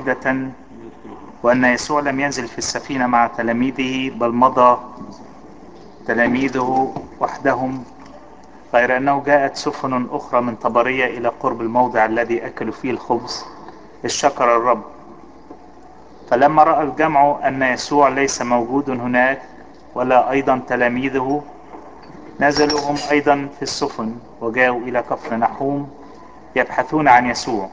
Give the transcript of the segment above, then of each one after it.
واحدة وأن يسوع لم ينزل في السفينة مع تلاميذه بل مضى تلاميذه وحدهم غير أنه جاءت سفن أخرى من طبرية إلى قرب الموضع الذي أكلوا فيه الخبز الشكر الرب فلما رأى الجمع أن يسوع ليس موجود هناك ولا أيضا تلاميذه نزلوا هم أيضا في السفن وجاءوا إلى كفر نحوم يبحثون عن يسوع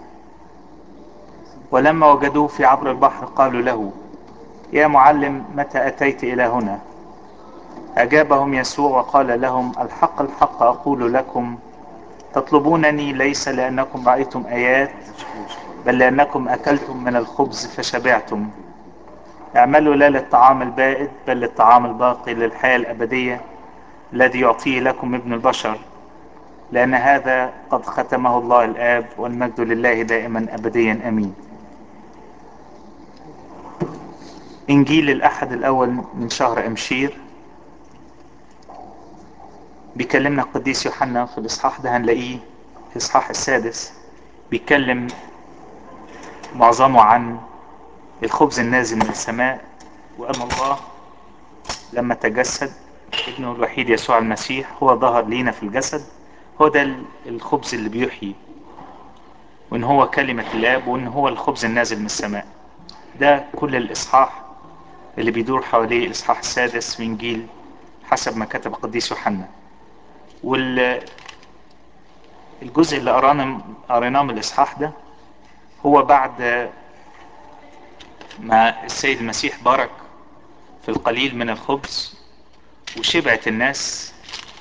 ولما وجدوه في عبر البحر قالوا له يا معلم متى أتيت إلى هنا أجابهم يسوع وقال لهم الحق الحق أقول لكم تطلبونني ليس لأنكم رأيتم آيات بل لأنكم أكلتم من الخبز فشبعتم اعملوا لا للطعام البائد بل للطعام الباقي للحياة الأبدية الذي يعطيه لكم ابن البشر لأن هذا قد ختمه الله الآب والمجد لله دائما أبديا أمين إنجيل الأحد الأول من شهر أمشير بيكلمنا القديس يوحنا في الإصحاح ده هنلاقيه في الإصحاح السادس بيتكلم معظمه عن الخبز النازل من السماء وأن الله لما تجسد ابنه الوحيد يسوع المسيح هو ظهر لينا في الجسد هو ده الخبز اللي بيحيي وان هو كلمة الاب وان هو الخبز النازل من السماء ده كل الاصحاح اللي بيدور حواليه الاصحاح السادس من جيل حسب ما كتب القديس يوحنا وال الجزء اللي قرانا قريناه من الاصحاح ده هو بعد ما السيد المسيح بارك في القليل من الخبز وشبعت الناس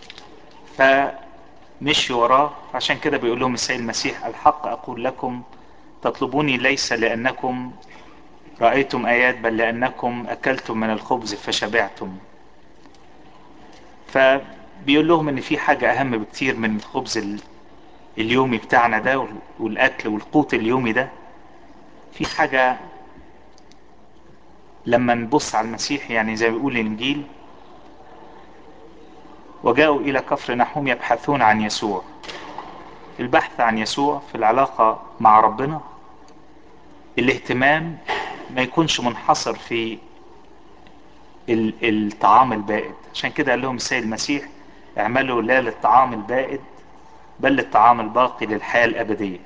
فمشوا وراه عشان كده بيقول لهم السيد المسيح الحق اقول لكم تطلبوني ليس لانكم رايتم ايات بل لانكم اكلتم من الخبز فشبعتم فبيقول لهم ان في حاجه اهم بكتير من الخبز اليومي بتاعنا ده والاكل والقوت اليومي ده في حاجه لما نبص على المسيح يعني زي ما بيقول الانجيل وجاءوا الى كفر نحوم يبحثون عن يسوع البحث عن يسوع في العلاقة مع ربنا الاهتمام ما يكونش منحصر في الطعام البائد عشان كده قال لهم السيد المسيح اعملوا لا للطعام البائد بل للطعام الباقي للحياة الأبدية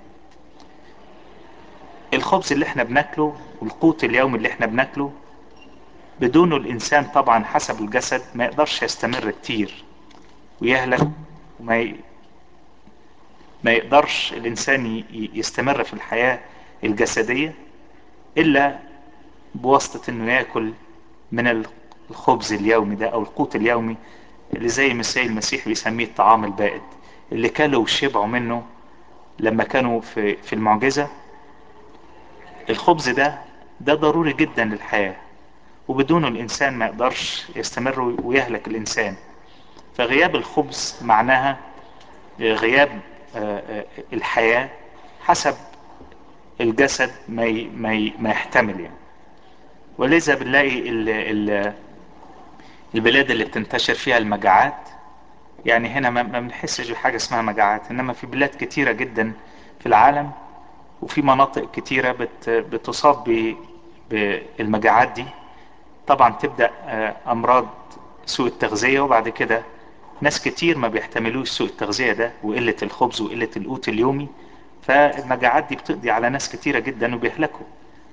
الخبز اللي احنا بناكله والقوت اليومي اللي احنا بناكله بدونه الإنسان طبعا حسب الجسد ما يقدرش يستمر كتير ويهلك وما ي... ما يقدرش الإنسان يستمر في الحياة الجسدية إلا بواسطة إنه ياكل من الخبز اليومي ده أو القوت اليومي اللي زي ما السيد المسيح بيسميه الطعام البائد اللي كلوا وشبعوا منه لما كانوا في في المعجزة الخبز ده ده ضروري جدا للحياة وبدونه الإنسان ما يقدرش يستمر ويهلك الإنسان فغياب الخبز معناها غياب الحياة حسب الجسد ما ما ما يحتمل يعني ولذا بنلاقي ال ال البلاد اللي بتنتشر فيها المجاعات يعني هنا ما بنحسش بحاجة اسمها مجاعات انما في بلاد كتيرة جدا في العالم وفي مناطق كتيرة بت بتصاب بالمجاعات دي طبعا تبدأ امراض سوء التغذية وبعد كده ناس كتير ما بيحتملوش سوء التغذية ده وقلة الخبز وقلة القوت اليومي فالمجاعات دي بتقضي على ناس كتيرة جدا وبيهلكوا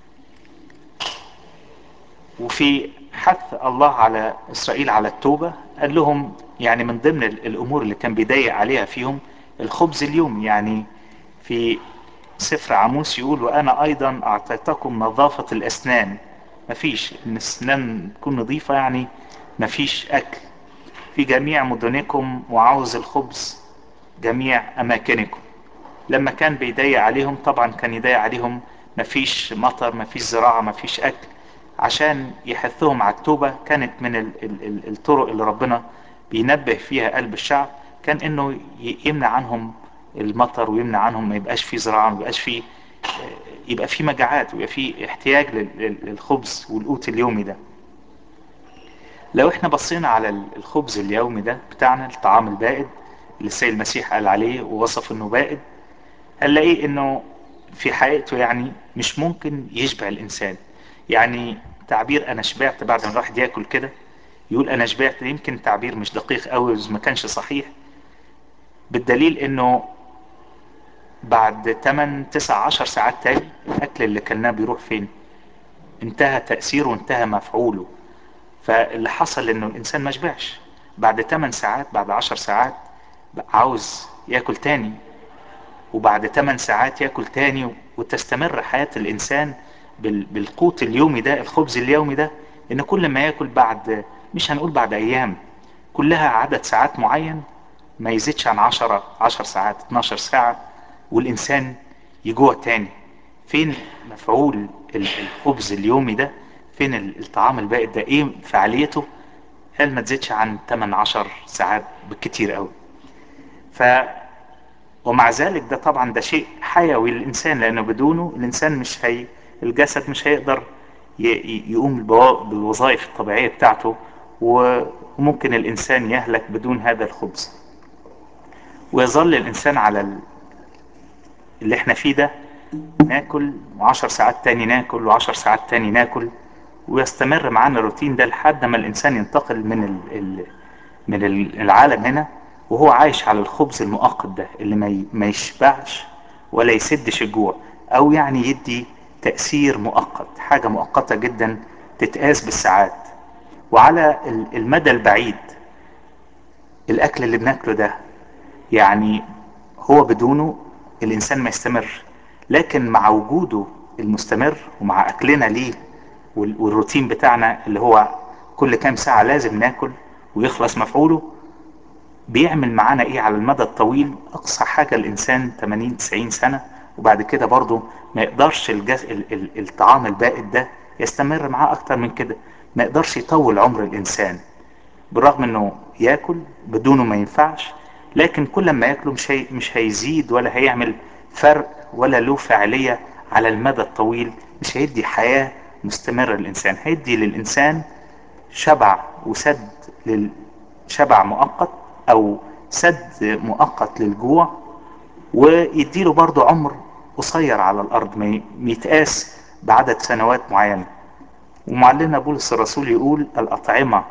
وفي حث الله على إسرائيل على التوبة قال لهم يعني من ضمن الأمور اللي كان بيضايق عليها فيهم الخبز اليومي يعني في سفر عاموس يقول وأنا أيضا أعطيتكم نظافة الأسنان مفيش إن الأسنان تكون نظيفة يعني مفيش أكل في جميع مدنكم وعوز الخبز جميع أماكنكم لما كان بيضايق عليهم طبعا كان يضايق عليهم مفيش مطر مفيش زراعة مفيش أكل عشان يحثهم على التوبة كانت من ال ال ال الطرق اللي ربنا بينبه فيها قلب الشعب كان انه يمنع عنهم المطر ويمنع عنهم ما يبقاش فيه زراعة ما يبقاش فيه يبقى فيه مجاعات ويبقى فيه احتياج للخبز والقوت اليومي ده لو احنا بصينا على الخبز اليومي ده بتاعنا الطعام البائد اللي السيد المسيح قال عليه ووصف انه بائد هنلاقيه انه في حقيقته يعني مش ممكن يشبع الانسان يعني تعبير انا شبعت بعد ما الواحد ياكل كده يقول انا شبعت يمكن تعبير مش دقيق قوي ما كانش صحيح بالدليل انه بعد 8 9 10 ساعات تاني الاكل اللي كلناه بيروح فين انتهى تأثيره وانتهى مفعوله فاللي حصل انه الانسان ما شبعش بعد 8 ساعات بعد 10 ساعات عاوز ياكل تاني وبعد 8 ساعات ياكل تاني وتستمر حياة الانسان بالقوت اليومي ده الخبز اليومي ده ان كل ما ياكل بعد مش هنقول بعد ايام كلها عدد ساعات معين ما يزيدش عن 10 10 ساعات 12 ساعة والانسان يجوع تاني فين مفعول الخبز اليومي ده فين الطعام البائد ده ايه فعاليته قال ما تزيدش عن 8 10 ساعات بالكتير قوي ف ومع ذلك ده طبعا ده شيء حيوي للانسان لانه بدونه الانسان مش هي الجسد مش هيقدر يقوم بالوظائف الطبيعية بتاعته وممكن الانسان يهلك بدون هذا الخبز ويظل الانسان على اللي احنا فيه ده ناكل وعشر ساعات تاني ناكل وعشر ساعات تاني ناكل ويستمر معانا الروتين ده لحد ما الانسان ينتقل من ال ال من العالم هنا وهو عايش على الخبز المؤقت ده اللي ما ما يشبعش ولا يسدش الجوع او يعني يدي تأثير مؤقت حاجة مؤقتة جدا تتقاس بالساعات وعلى المدى البعيد الاكل اللي بناكله ده يعني هو بدونه الانسان ما يستمر لكن مع وجوده المستمر ومع اكلنا ليه والروتين بتاعنا اللي هو كل كام ساعة لازم ناكل ويخلص مفعوله بيعمل معانا ايه على المدى الطويل اقصى حاجة الانسان 80 90 سنة وبعد كده برضه ما يقدرش الجس... ال... ال... الطعام البائد ده يستمر معاه اكتر من كده ما يقدرش يطول عمر الانسان بالرغم انه ياكل بدونه ما ينفعش لكن كل ما ياكله مش هي... مش هيزيد ولا هيعمل فرق ولا له فاعلية على المدى الطويل مش هيدي حياة مستمرة للإنسان هيدي للإنسان شبع وسد للشبع مؤقت أو سد مؤقت للجوع ويديله برضه عمر قصير على الأرض ما يتقاس بعدد سنوات معينة ومعلمنا بولس الرسول يقول الأطعمة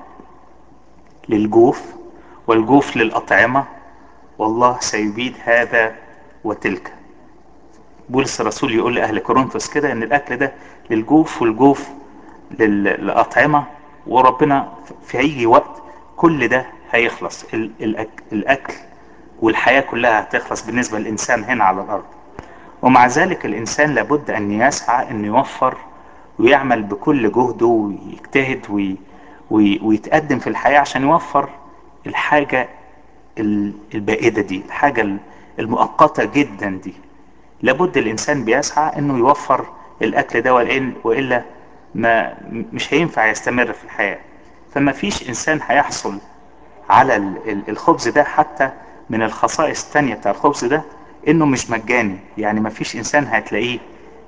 للجوف والجوف للأطعمة والله سيبيد هذا وتلك بولس الرسول يقول لأهل كورنثوس كده إن الأكل ده للجوف والجوف للأطعمة وربنا في هيجي وقت كل ده هيخلص الأكل والحياة كلها هتخلص بالنسبة للإنسان هنا على الأرض ومع ذلك الإنسان لابد أن يسعى أن يوفر ويعمل بكل جهده ويجتهد وي وي ويتقدم في الحياة عشان يوفر الحاجة البائدة دي الحاجة المؤقتة جدا دي لابد الانسان بيسعى انه يوفر الاكل ده وإن والا ما مش هينفع يستمر في الحياة فما فيش انسان هيحصل على الخبز ده حتى من الخصائص التانية بتاع الخبز ده انه مش مجاني يعني ما فيش انسان هتلاقيه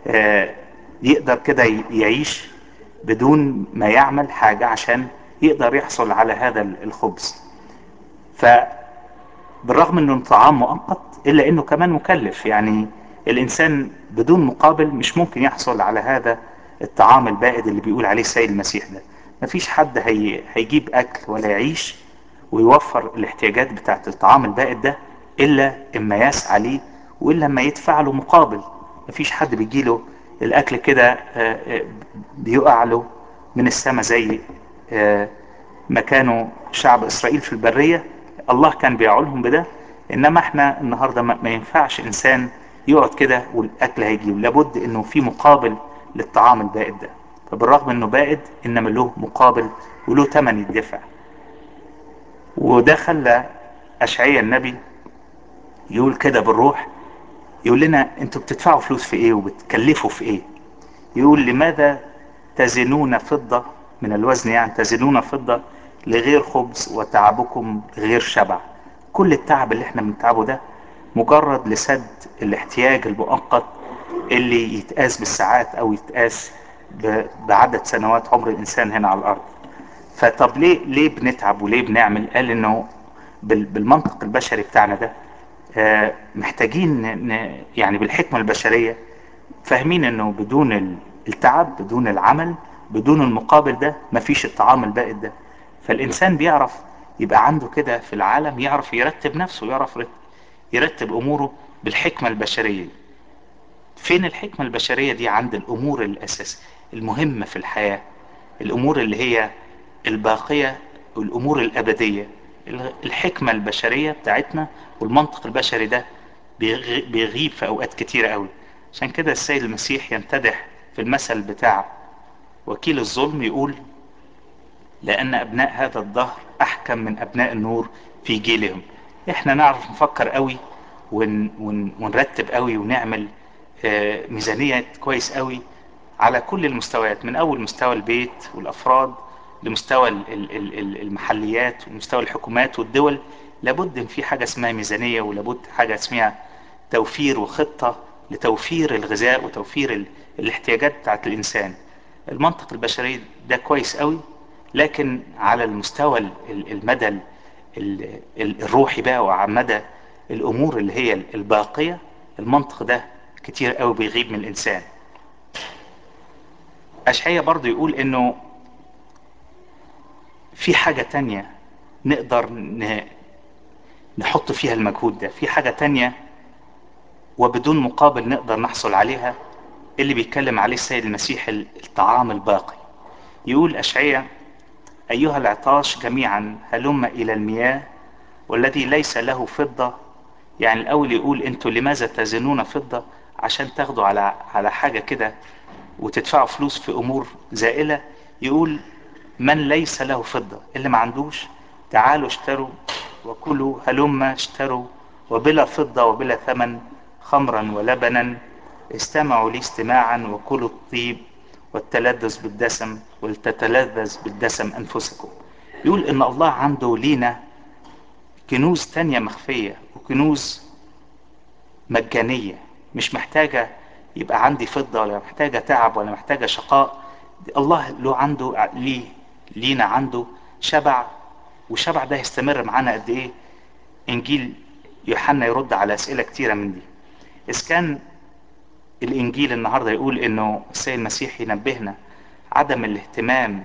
يقدر كده يعيش بدون ما يعمل حاجة عشان يقدر يحصل على هذا الخبز فبالرغم انه طعام مؤقت الا انه كمان مكلف يعني الانسان بدون مقابل مش ممكن يحصل على هذا الطعام البائد اللي بيقول عليه السيد المسيح ده مفيش حد هي هيجيب اكل ولا يعيش ويوفر الاحتياجات بتاعت الطعام البائد ده الا اما يسعى ليه والا اما يدفع له مقابل مفيش حد بيجيله الاكل كده بيقع له من السماء زي ما كانوا شعب اسرائيل في البرية الله كان بيعولهم بده انما احنا النهاردة ما ينفعش انسان يقعد كده والاكل هيجيله لابد انه في مقابل للطعام البائد ده فبالرغم انه بائد انما له مقابل وله ثمن يدفع وده خلى اشعيا النبي يقول كده بالروح يقول لنا انتوا بتدفعوا فلوس في ايه وبتكلفوا في ايه يقول لماذا تزنون فضة من الوزن يعني تزنون فضة لغير خبز وتعبكم غير شبع كل التعب اللي احنا بنتعبه ده مجرد لسد الاحتياج المؤقت اللي يتقاس بالساعات او يتقاس بعدد سنوات عمر الانسان هنا على الارض فطب ليه ليه بنتعب وليه بنعمل قال انه بالمنطق البشري بتاعنا ده محتاجين يعني بالحكمة البشرية فاهمين انه بدون ال- التعب بدون العمل بدون المقابل ده مفيش الطعام البائد ده فالانسان بيعرف يبقى عنده كده في العالم يعرف يرتب نفسه يعرف رت- يرتب اموره بالحكمة البشرية فين الحكمة البشرية دي عند الامور الاساس المهمة في الحياة الامور اللي هي الباقية والامور الابدية الغ- الحكمة البشرية بتاعتنا والمنطق البشري ده بيغ- بيغيب في اوقات كتيرة قوي عشان كده السيد المسيح يمتدح في المثل بتاع وكيل الظلم يقول لأن أبناء هذا الدهر أحكم من أبناء النور في جيلهم إحنا نعرف نفكر قوي ون ون ونرتب قوي ونعمل آه، ميزانية كويس قوي على كل المستويات من أول مستوى البيت والأفراد لمستوى ال- ال- ال- ال- المحليات ومستوى الحكومات والدول لابد إن في حاجة اسمها ميزانية ولابد حاجة اسمها توفير وخطة لتوفير الغذاء وتوفير ال- الاحتياجات بتاعت الإنسان المنطق البشري ده كويس قوي لكن على المستوى ال- ال- المدى ال- ال- ال- الروحي بقى وعلى مدى الامور اللي هي الباقية المنطق ده كتير قوي بيغيب من الانسان اشعية برضو يقول انه في حاجة تانية نقدر ن- نحط فيها المجهود ده في حاجة تانية وبدون مقابل نقدر نحصل عليها اللي بيتكلم عليه السيد المسيح ال- الطعام الباقي يقول أشعية أيها العطاش جميعا هلم إلى المياه والذي ليس له فضة يعني الأول يقول أنتوا لماذا تزنون فضة عشان تاخدوا على على حاجة كده وتدفعوا فلوس في أمور زائلة يقول من ليس له فضة اللي ما عندوش تعالوا اشتروا وكلوا هلم اشتروا وبلا فضة وبلا ثمن خمرا ولبنا استمعوا لي استماعا وكلوا الطيب والتلذذ بالدسم ولتتلذذ بالدسم أنفسكم يقول إن الله عنده لينا كنوز تانية مخفية وكنوز مجانية مش محتاجة يبقى عندي فضة ولا محتاجة تعب ولا محتاجة شقاء الله له عنده ليه لينا عنده شبع والشبع ده يستمر معانا قد ايه انجيل يوحنا يرد على اسئلة كتيرة من دي اذا كان الانجيل النهاردة يقول انه السيد المسيح ينبهنا عدم الاهتمام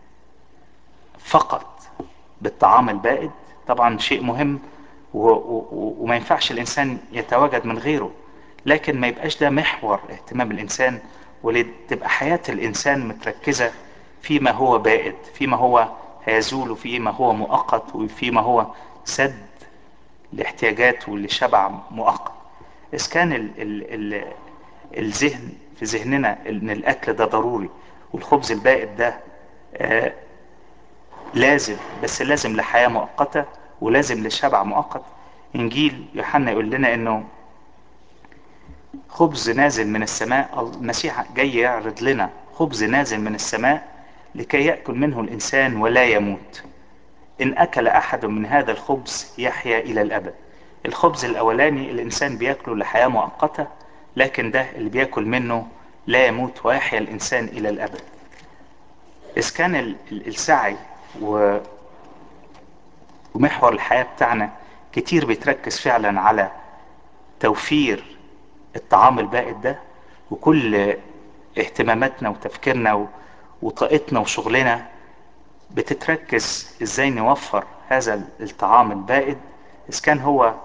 فقط بالطعام البائد طبعا شيء مهم و و وما ينفعش الانسان يتواجد من غيره لكن ما يبقاش ده محور اهتمام الانسان ولتبقى حياة الانسان متركزة فيما هو بائد فيما هو هيزول وفيما هو مؤقت وفيما هو سد لاحتياجات ولشبع مؤقت إذا كان ال ال ال الذهن في ذهننا ان الاكل ده ضروري والخبز البائد ده آه لازم بس لازم لحياة مؤقتة ولازم لشبع مؤقت انجيل يوحنا يقول لنا انه خبز نازل من السماء المسيح جاي يعرض لنا خبز نازل من السماء لكي يأكل منه الإنسان ولا يموت إن أكل أحد من هذا الخبز يحيا إلى الأبد الخبز الأولاني الإنسان بيأكله لحياة مؤقتة لكن ده اللي بيأكل منه لا يموت ويحيا الإنسان إلى الأبد إذا كان ال- ال- السعي و ومحور الحياة بتاعنا كتير بيتركز فعلا على توفير الطعام البائد ده وكل اهتماماتنا وتفكيرنا و- وطاقتنا وشغلنا بتتركز ازاي نوفر هذا الطعام البائد اذا كان هو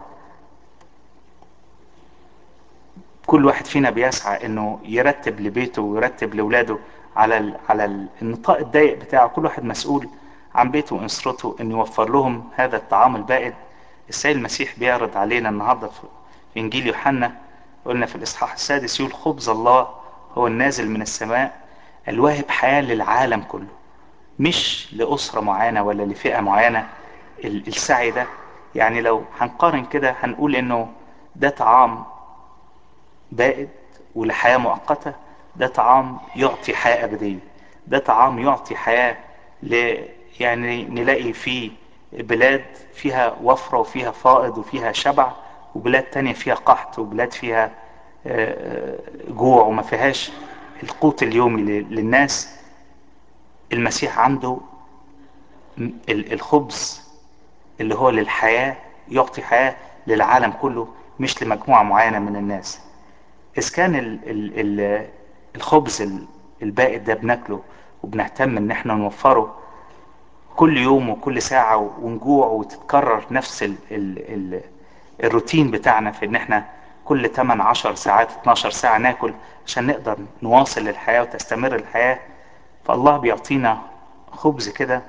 كل واحد فينا بيسعى انه يرتب لبيته ويرتب لاولاده على ال على ال النطاق الضيق بتاعه كل واحد مسؤول عن بيته واسرته انه يوفر لهم هذا الطعام البائد السيد المسيح بيعرض علينا النهارده في في انجيل يوحنا قلنا في الاصحاح السادس يقول خبز الله هو النازل من السماء الواهب حياه للعالم كله مش لأسرة معينة ولا لفئة معينة ال- السعي ده يعني لو هنقارن كده هنقول انه ده طعام بائد ولحياة مؤقتة ده طعام يعطي حياة أبدية ده طعام يعطي حياة ل يعني نلاقي فيه بلاد فيها وفرة وفيها فائض وفيها شبع وبلاد تانية فيها قحط وبلاد فيها آه، جوع وما فيهاش القوت اليومي ل- للناس المسيح عنده م- ال- الخبز اللي هو للحياة يعطي حياة للعالم كله مش لمجموعة معينة من الناس إذا كان ال ال ال الخبز ال- البائد ده بناكله وبنهتم إن احنا نوفره كل يوم وكل ساعة ونجوع وتتكرر نفس ال ال ال الروتين بتاعنا في إن احنا كل 8 10 ساعات 12 ساعة ناكل عشان نقدر نواصل الحياة وتستمر الحياة فالله بيعطينا خبز كده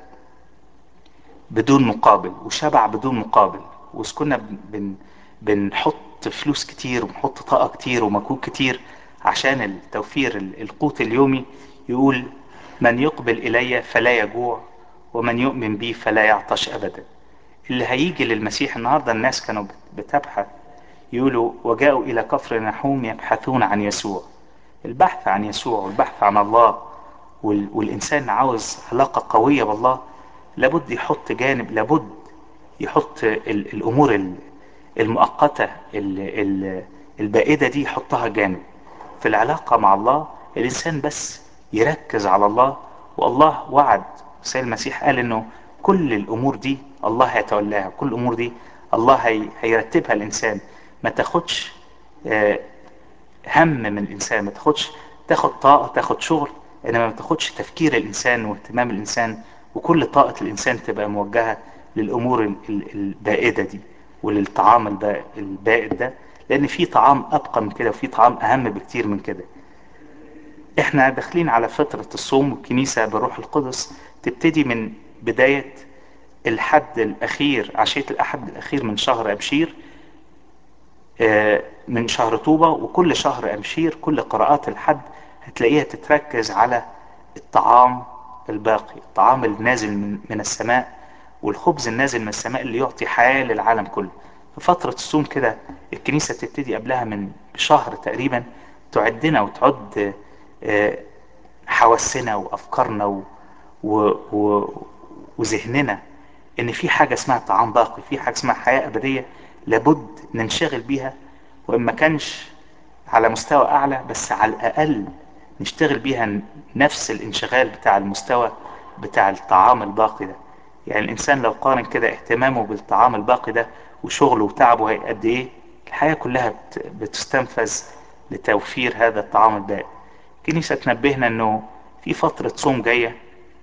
بدون مقابل وشبع بدون مقابل وإذا كنا بن بنحط فلوس كتير وبنحط طاقة كتير ومجهود كتير عشان التوفير ال- القوت اليومي يقول من يقبل إلي فلا يجوع ومن يؤمن بي فلا يعطش أبدا اللي هيجي للمسيح النهاردة الناس كانوا بت- بتبحث يقولوا وجاءوا إلى كفر نحوم يبحثون عن يسوع البحث عن يسوع والبحث عن الله وال- والإنسان عاوز علاقة قوية بالله لابد يحط جانب لابد يحط ال- الأمور ال- المؤقتة ال- ال- البائدة دي يحطها جانب في العلاقة مع الله الإنسان بس يركز على الله والله وعد سيد المسيح قال إنه كل الأمور دي الله هيتولاها كل الأمور دي الله هي هيرتبها الإنسان ما تاخدش آه، هم من الانسان ما تاخدش تاخد طاقة تاخد شغل انما ما تاخدش تفكير الانسان واهتمام الانسان وكل طاقة الانسان تبقى موجهة للامور ال- ال- البائدة دي وللطعام الب- البائد ده لان في طعام ابقى من كده وفي طعام اهم بكتير من كده احنا داخلين على فترة الصوم والكنيسة بالروح القدس تبتدي من بداية الحد الاخير عشية الاحد الاخير من شهر ابشير آه، من شهر طوبة وكل شهر أمشير كل قراءات الحد هتلاقيها تتركز على الطعام الباقي الطعام النازل من, من السماء والخبز النازل من السماء اللي يعطي حياة للعالم كله في فترة الصوم كده الكنيسة تبتدي قبلها من شهر تقريبا تعدنا وتعد آه، حواسنا وأفكارنا و و و وذهننا ان في حاجة اسمها طعام باقي في حاجة اسمها حياة ابدية لابد ننشغل بيها وان ما كانش على مستوى اعلى بس على الاقل نشتغل بيها نفس الانشغال بتاع المستوى بتاع الطعام الباقي ده يعني الانسان لو قارن كده اهتمامه بالطعام الباقي ده وشغله وتعبه هي- قد ايه الحياة كلها بت- بتستنفذ لتوفير هذا الطعام الباقي الكنيسة تنبهنا انه في فترة صوم جاية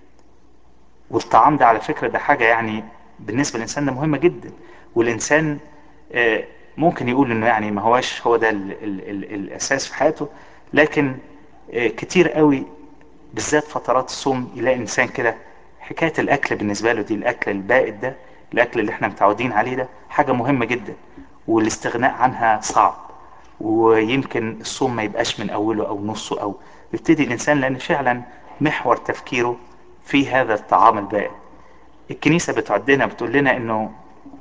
والطعام ده على فكرة ده حاجة يعني بالنسبة للإنسان ده مهمة جدا والإنسان آه، ممكن يقول إنه يعني ما هواش هو ده ال ال ال الأساس في حياته لكن آه، كتير قوي بالذات فترات الصوم يلاقي إنسان كده حكاية الأكل بالنسبة له دي الأكل البائد ده الأكل اللي احنا متعودين عليه ده حاجة مهمة جدا والاستغناء عنها صعب ويمكن الصوم ما يبقاش من أوله أو نصه أو يبتدي الإنسان لأن فعلا محور تفكيره في هذا الطعام البائد الكنيسة بتعدنا بتقول لنا انه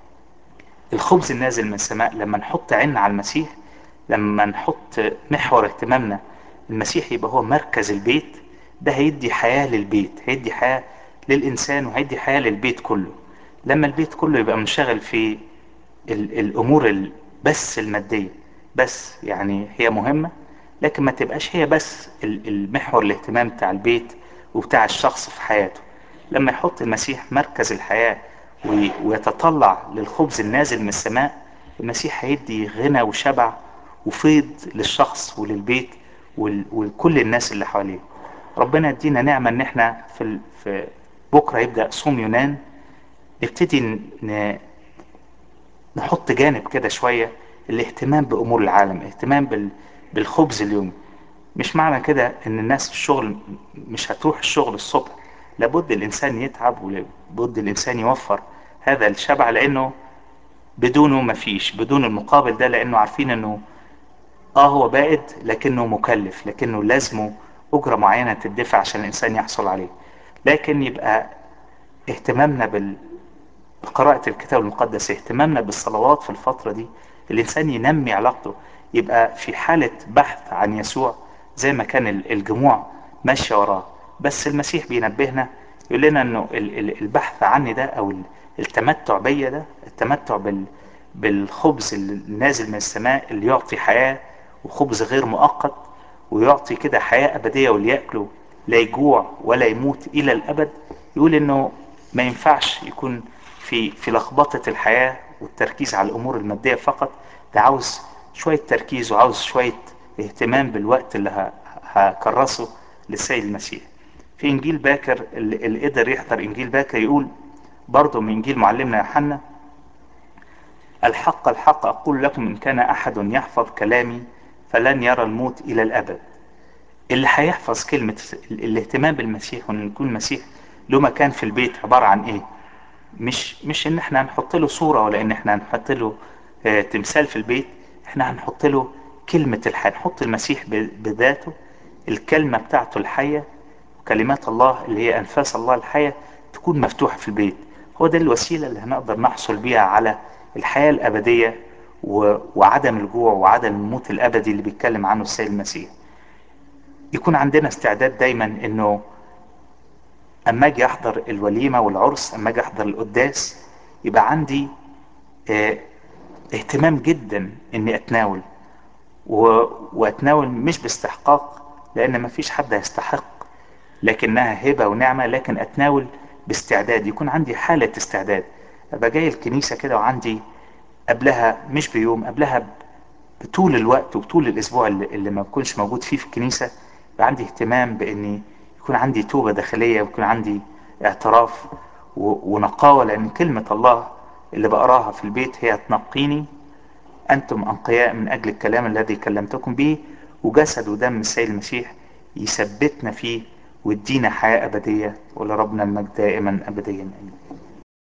الخبز النازل من السماء لما نحط عيننا على المسيح لما نحط محور اهتمامنا المسيح يبقى هو مركز البيت ده هيدي حياة للبيت هيدي حياة للإنسان وهيدي حياة للبيت كله لما البيت كله يبقى منشغل في ال- الامور ال- بس الماديه بس يعني هي مهمه لكن ما تبقاش هي بس ال- المحور الاهتمام بتاع البيت وبتاع الشخص في حياته لما يحط المسيح مركز الحياه وي- ويتطلع للخبز النازل من السماء المسيح هيدي غنى وشبع وفيض للشخص وللبيت وال- ولكل الناس اللي حواليه ربنا يدينا نعمه ان احنا في ال- في بكره يبدا صوم يونان نبتدي ن- نحط جانب كده شوية الاهتمام بأمور العالم اهتمام بال... بالخبز اليومي مش معنى كده ان الناس في الشغل مش هتروح الشغل الصبح لابد الانسان يتعب ولابد الانسان يوفر هذا الشبع لانه بدونه مفيش بدون المقابل ده لانه عارفين انه اه هو بائد لكنه مكلف لكنه لازمه اجرة معينة تدفع عشان الانسان يحصل عليه لكن يبقى اهتمامنا بال... قراءة الكتاب المقدس اهتمامنا بالصلوات في الفترة دي الإنسان ينمي علاقته يبقى في حالة بحث عن يسوع زي ما كان ال- الجموع ماشية وراه بس المسيح بينبهنا يقول لنا انه ال- ال- البحث عني ده او ال- التمتع بيا ده التمتع بال بالخبز النازل من السماء اللي يعطي حياة وخبز غير مؤقت ويعطي كده حياة أبدية واللي يأكله لا يجوع ولا يموت إلى الأبد يقول إنه ما ينفعش يكون في في لخبطة الحياة والتركيز على الأمور المادية فقط ده عاوز شوية تركيز وعاوز شوية اهتمام بالوقت اللي ه- هكرسه للسيد المسيح في انجيل باكر اللي اللي قدر يحضر انجيل باكر يقول برضه من انجيل معلمنا يوحنا الحق الحق اقول لكم ان كان احد يحفظ كلامي فلن يرى الموت الى الابد اللي هيحفظ كلمة ال- الاهتمام بالمسيح وان يكون المسيح له مكان في البيت عبارة عن ايه مش مش ان احنا هنحط له صورة ولا ان احنا هنحط له آه، تمثال في البيت احنا هنحط له كلمة الحياة نحط المسيح ب- بذاته الكلمة بتاعته الحية وكلمات الله اللي هي انفاس الله الحية تكون مفتوحة في البيت هو ده الوسيلة اللي هنقدر نحصل بيها على الحياة الأبدية و- وعدم الجوع وعدم الموت الأبدي اللي بيتكلم عنه السيد المسيح يكون عندنا استعداد دايما انه اما اجي احضر الوليمة والعرس اما اجي احضر القداس يبقى عندي اه اهتمام جدا اني اتناول و... واتناول مش باستحقاق لان مفيش حد يستحق لكنها هبة ونعمة لكن اتناول باستعداد يكون عندي حالة استعداد ابقى جاي الكنيسة كده وعندي قبلها مش بيوم قبلها بطول الوقت وبطول الاسبوع اللي, اللي ما بكونش موجود فيه في الكنيسة يبقى عندي اهتمام باني يكون عندي توبة داخلية ويكون عندي اعتراف و... ونقاوة لان كلمة الله اللي بقراها في البيت هي تنقيني أنتم أنقياء من أجل الكلام الذي كلمتكم به وجسد ودم السيد المسيح يثبتنا فيه ويدينا حياة أبدية ولربنا المجد دائما أبديا آمين